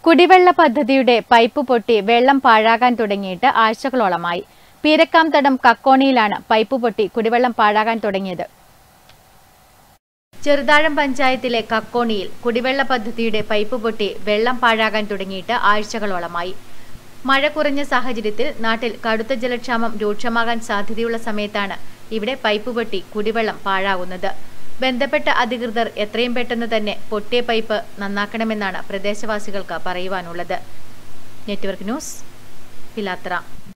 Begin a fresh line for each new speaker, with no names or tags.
കുടിവെള്ള പദ്ധതിയുടെ പൈപ്പ് പൊട്ടി വെള്ളം പാഴാകാൻ തുടങ്ങിയിട്ട് ആഴ്ചകളോളമായി പീരക്കാംതടം കക്കോണിയിലാണ് പൈപ്പ് പൊട്ടി കുടിവെള്ളം പാഴാകാൻ തുടങ്ങിയത് ചെറുതാഴം പഞ്ചായത്തിലെ കക്കോണിയിൽ കുടിവെള്ള പദ്ധതിയുടെ പൈപ്പ് പൊട്ടി വെള്ളം പാഴാകാൻ തുടങ്ങിയിട്ട് ആഴ്ചകളോളമായി മഴ കുറഞ്ഞ സാഹചര്യത്തിൽ നാട്ടിൽ കടുത്ത ജലക്ഷാമം രൂക്ഷമാകാൻ സാധ്യതയുള്ള സമയത്താണ് ഇവിടെ പൈപ്പ് പൊട്ടി കുടിവെള്ളം പാഴാകുന്നത് ബന്ധപ്പെട്ട അധികൃതർ എത്രയും പെട്ടെന്ന് തന്നെ പൊട്ടിയ പൈപ്പ് നന്നാക്കണമെന്നാണ് പ്രദേശവാസികൾക്ക് പറയുവാനുള്ളത് നെറ്റ്വർക്ക് ന്യൂസ് പിലാത്ര